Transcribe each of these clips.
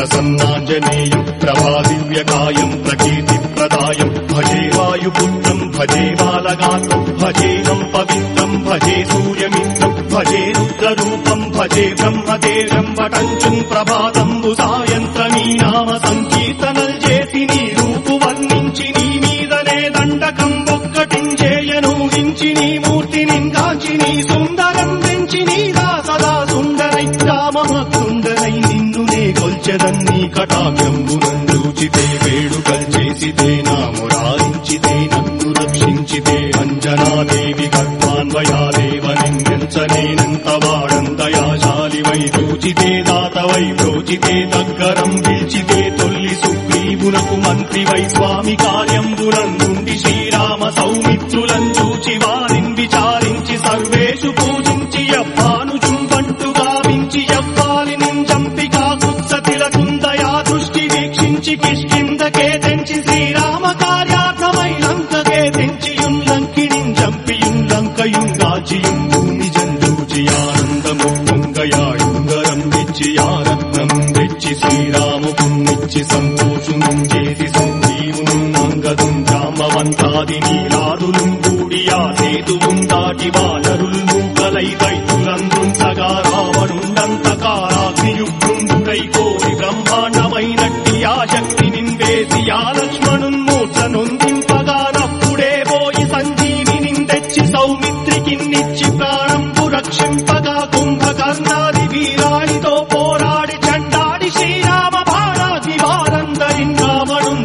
ప్రసన్నాంజనేయం ప్రభాదివ్యకాయం ప్రకీర్తిప్రదాయం భజే వాయుపుత్రం భజే బాలగాత్రం భజేహం పవిత్రం భజే సూర్యమిత్రం భజే రుద్రరూపం భజే బ్రహ్మదేవం వటంచుం ప్రభాతంబు సాయంత్రమీ నామ సంకీర్తనల్ చేసి నీ రూపు వర్ణించి నీ మీదనే దండకం ఒక్కటించేయనూహించి నీ మూర్తిని కాంచి నీ సుందరం పెంచి నీ సదా సుందరై రామభక్తుండరై నిన్ను నే కొల్చెదన్ని కటాక్షంబునందూచితే వేడుకల్ చేసితే నా మురారించితే నన్ను రక్షించితే అంజనాదేవి గర్భాన్వయాదేవ నిందించనేనంత వాడంతయాశాలి వై చూచితే దాతవై ప్రోచితే దగ్గరం పిలిచితే తొల్లి సుగ్రీవునకు మంత్రి వై స్వామి కార్యంబునందుండి శ్రీరామ సౌమిత్రులను చూచి వారిని విచారించి సర్వేషు పూజించి అప్పాను చుంబంటు గావించి అప్పాలి నించంపికా కుత్సతిలకుందయా దృష్టి వీక్షించి కిష్కిందకే తెంచి శ్రీరామ కార్యార్థమై లంకకే తెంచియుం లంకిణిం చంపియుం లంకయుం దాచియుం భూమి జందూచి ఆనందము పొంగయాయుంగరం తెచ్చి ఆరత్నం తెచ్చి శ్రీరాముకున్నిచ్చి సంతోషునం చేసి సంజీవును నంగదుం జామవంతాది నీలాదులు కూడి ఆ సేతువుం దాటి వానరులు మూకలై దైతులందుంచగా రావణుండంతకారాగ్నియుగ్రుండుడై కోరి బ్రహ్మాండమైనట్టి ఆ శక్తి నింవేసి ఆ లక్ష్మణున్ మూర్ఛ నొందింపగా నప్పుడే పోయి సంజీవిని తెచ్చి సౌమిత్రికిన్నిచ్చి ప్రాణంపు రక్షింపగా కుంభకర్ణాది వీరాడితో పోరాడి చండాడి శ్రీరామ బాణాది వారందరిన్ రావణుం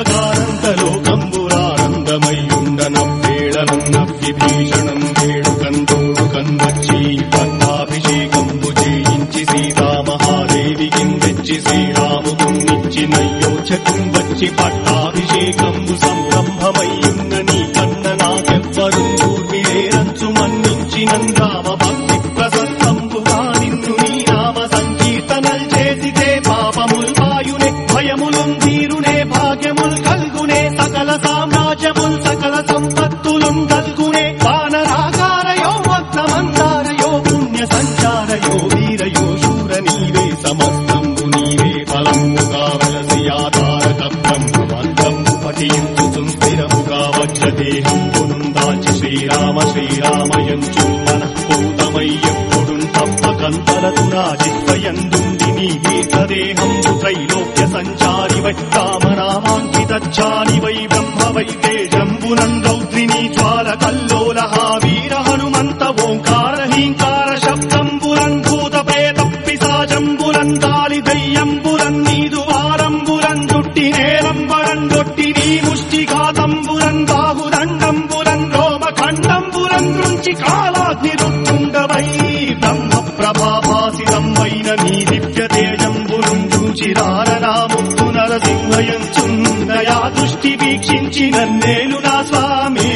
చంపగానంతలోకంబురానందమయ్యుండనవ్వేళనం నవ్విభీషణం వేడుకందోడు కన్వచ్చి పట్టాభిషేకంబు చేయించి సీతామహాదేవికి తెచ్చి శ్రీరాముకున్నిచ్చి నయ్యోచకం వచ్చి పట్టాభిషేకంబు సంరంభమయ్యున్న నీ కన్న నాకెవ్వరు ఊర్మిలేరంచు మన్నించి నందామ భక్తి ప్రసన్నంబుగా నిన్ను నీ నామ సంకీర్తనల్ చేసితే పాపముల్ వాయునే భయములుం తీరునే భాగ్యముల్ కల్గునే సకల సామ్రాజ్యముల్ సకల సంపత్తులుం కల్గునే వానరాకారయో వక్రమందారయో పుణ్య సంచారయో వీరయో శూర నీవే సమస్తంబు నీవే ఫలముగా వలసి ఆధారక బ్రహ్మమంత్రము పఠించు సుస్థిరముగా వజ్రదేహం పునుందాచి శ్రీరామ శ్రీరామయంచు మనఃపూతమై ఎప్పుడు తప్పకంతలతు రాజిత్వయందుండి నీ దీర్ఘదేహంబు త్రైలోక్య సంచారి వై రామనామాంకితాని వై బ్రహ్మ వై తేజంబునం రౌద్రిని జ్వాల కల్లోల వీర హనుమంత ఓంకార హీంకార శబ్దంబురం భూత ప్రేత పిశాజంబురం గాలి దయ్యంబురం నీదు వారంబురం దుట్టి నేలంబరం దొట్టి నీ ముష్టిఘాతంబురం బాహుదండంబురం రోమ ఖండంబురం దృంచి కాలాగ్ని రుక్కుండవై బ్రహ్మ ప్రభాభాసితం వైన నీ దివ్య తేజంబురం చూచిరారనాముక్తు నరసింహయంచుందయా దృష్టి వీక్షించి నన్నేలు నా స్వామి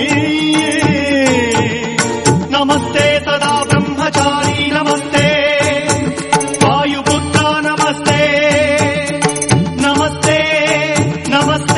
నమస్తే సదా బ్రహ్మచారి నమస్తే వాయుపుత్ర నమస్తే నమస్తే నమస్తే